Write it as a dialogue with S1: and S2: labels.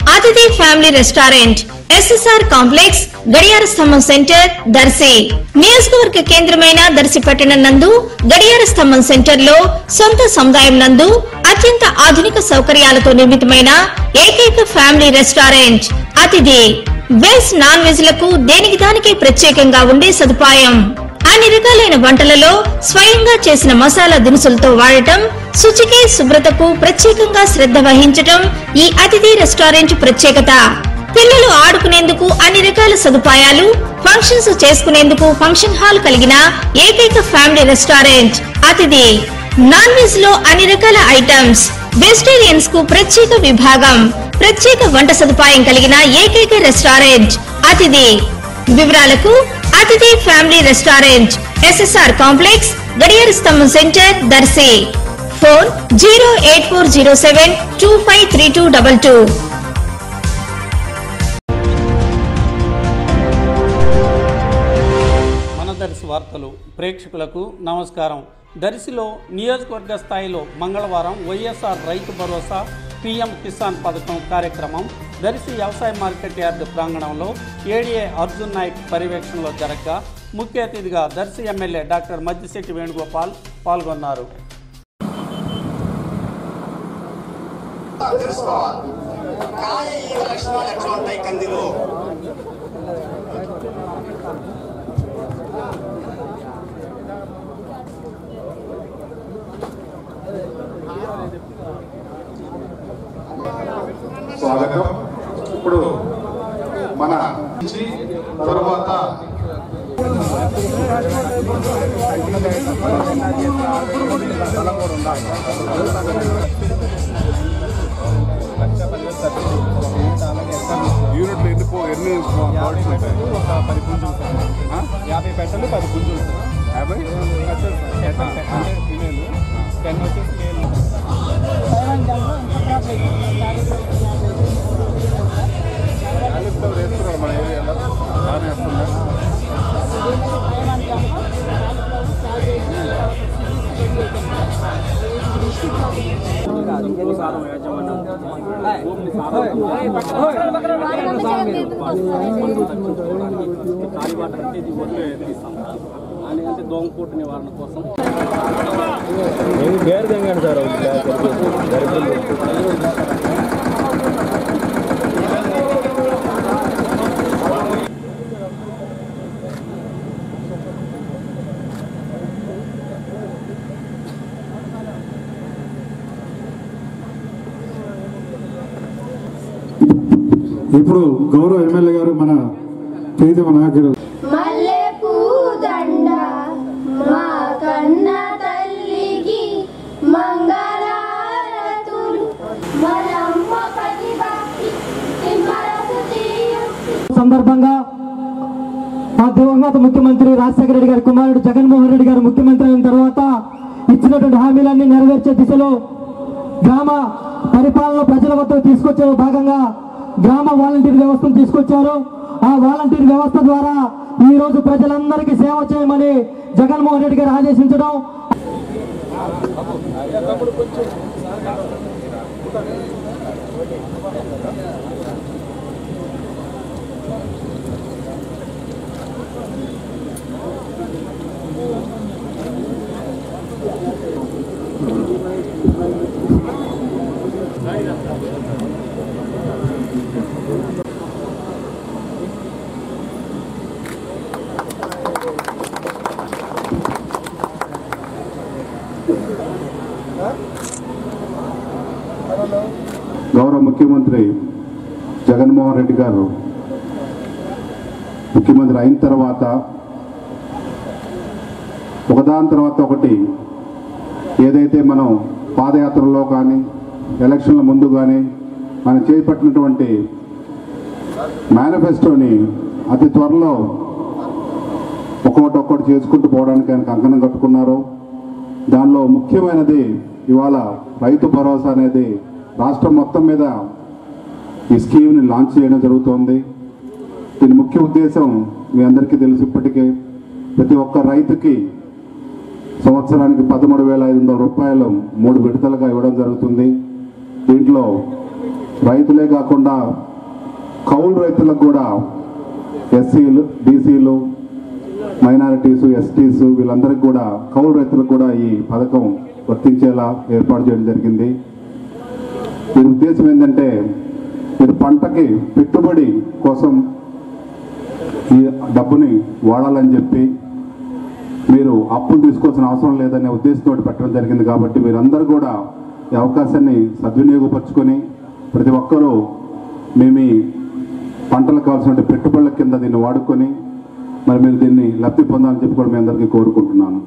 S1: అతిథి family restaurant SSR complex గడియార స్తంభం సెంటర్ దర్శి నియోజకవర్గ కేంద్రమైన దర్శి పట్టణం నందు గడియార స్తంభం సెంటర్ లో సొంత సముదాయం నందు అత్యంత ఆధునిక సౌకర్యాలతో నిర్మితమైన ఏకైక family restaurant Athithi veg non veg లకు దేనికి దానికి ప్రత్యేకంగా ఉండే సదుపాయం అన్ని రకాలైన వంటలలో స్వయంగా చేసిన మసాలా దినుసులతో వాడటం శుచికి శుభ్రతకు ప్రత్యేకంగా శ్రద్ధ వహించటం ఈ అతిథి రెస్టారెంట్ ప్రత్యేకత పిల్లలు ఆడుకునేందుకు అన్ని రకాల సదుపాయాలు ఫంక్షన్స్ చేసుకునేందుకు ఫంక్షన్ హాల్ కలిగిన ఏకైక family restaurant Athithi non veg లో అన్ని రకాల ఐటమ్స్ వెజిటేరియన్స్ కు ప్రత్యేక విభాగం ప్రత్యేక వంట సదుపాయం కలిగిన ఏకైక రెస్టారెంట్ అతిథి వివరాలకు అతిథి ఫ్యామిలీ రెస్టారెంట్ ఎస్ఎస్ఆర్ కాంప్లెక్స్ గడియార స్తంభం centre Darsi phone zero eight four zero seven two five three two double two
S2: మన దర్శి వార్తలు ప్రేక్షకులకు నమస్కారం దర్శిలో నియోజకవర్గ స్థాయిలో మంగళవారం వైఎస్ఆర్ రైతు భరోసా పీఎం కిసాన్ పథకం కార్యక్రమం దర్శి వ్యవసాయ మార్కెట్ యార్డు ప్రాంగణంలో ఏడీఏ అర్జున్ నాయక్ పర్యవేక్షణలో జరగగా ముఖ్య అతిథిగా దర్శి ఎమ్మెల్యే డాక్టర్ మద్దిశెట్టి వేణుగోపాల్ పాల్గొన్నారు
S3: తెలుసుకోవాలి కాయ ఈగ లక్షణాలు ఎట్లా ఉంటాయి కందిలో
S4: స్వాగతం ఇప్పుడు మన నుంచి తరువాత
S5: యూనిట్లు ఎన్ని పో- ఎన్ని కార్డ్స్ ఉంటాయి పది పుంజులు యాభై పెట్టలు పది పుంజులు యాభై ఫీమేల్ టెన్ వచ్చేసి మేల్ వేస్తున్నారు మన ఏరియాలో బాగానే వేస్తున్నారు
S2: అంటే దోమకూట నివారణ కోసం
S4: ఇప్పుడు గౌరవ ఎమ్మెల్యే గారు మన ప్రీతమ నాయకుడు
S6: మల్లె దండ మా కన్న తల్లికి మంగళారతులు మరమ్మ ప్రతిభకి మనసు తీయుక్తి
S7: సందర్భంగా ఆ దివంగత ముఖ్యమంత్రి రాజశేఖర రెడ్డి గారి కుమారుడు జగన్మోహన్ రెడ్డి గారు ముఖ్యమంత్రి అయిన తర్వాత ఇచ్చినటువంటి హామీలన్నీ నెరవేర్చే దిశలో గ్రామ పరిపాలన ప్రజల వద్దకు తీసుకొచ్చే భాగంగా గ్రామ వాలంటీర్ వ్యవస్థను తీసుకొచ్చారు ఆ వాలంటీర్ వ్యవస్థ ద్వారా ఈ రోజు ప్రజలందరికీ సేవ చేయమని జగన్మోహన్ రెడ్డి గారు ఆదేశించడం
S4: గౌరవ ముఖ్యమంత్రి జగన్మోహన్ రెడ్డి గారు ముఖ్యమంత్రి అయిన తర్వాత ఒకదాని తర్వాత ఒకటి ఏదైతే మనం పాదయాత్రలో కానీ ఎలక్షన్ల ముందు కానీ మనం చేపట్టినటువంటి మేనిఫెస్టోని అతి త్వరలో ఒక్కొక్కటి ఒక్కటి చేసుకుంటూ పోవడానికి ఆయన కంకణం కట్టుకున్నారు దానిలో ముఖ్యమైనది ఇవాళ రైతు భరోసా అనేది రాష్ట్రం మొత్తం మీద ఈ స్కీమ్ని లాంచ్ చేయడం జరుగుతోంది దీని ముఖ్య ఉద్దేశం మీ అందరికీ తెలుసు ఇప్పటికే ప్రతి ఒక్క రైతుకి సంవత్సరానికి పదమూడు వేల ఐదు వందల రూపాయలు మూడు విడతలుగా ఇవ్వడం జరుగుతుంది దీంట్లో రైతులే కాకుండా కౌలు రైతులకు కూడా ఎస్సీలు బీసీలు మైనారిటీస్ ఎస్టీస్ వీళ్ళందరికీ కూడా కౌలు రైతులకు కూడా ఈ పథకం వర్తించేలా ఏర్పాటు చేయడం జరిగింది దీని ఉద్దేశం ఏంటంటే మీరు పంటకి పెట్టుబడి కోసం ఈ డబ్బుని వాడాలని చెప్పి మీరు అప్పులు తీసుకోవాల్సిన అవసరం లేదనే ఉద్దేశంతో పెట్టడం జరిగింది కాబట్టి మీరందరూ కూడా ఈ అవకాశాన్ని సద్వినియోగపరుచుకొని ప్రతి ఒక్కరూ మీ మీ పంటలకు కావాల్సిన పెట్టుబడుల కింద దీన్ని వాడుకొని మరి మీరు దీన్ని లబ్ధి పొందాలని చెప్పి కూడా మీ అందరికీ కోరుకుంటున్నాను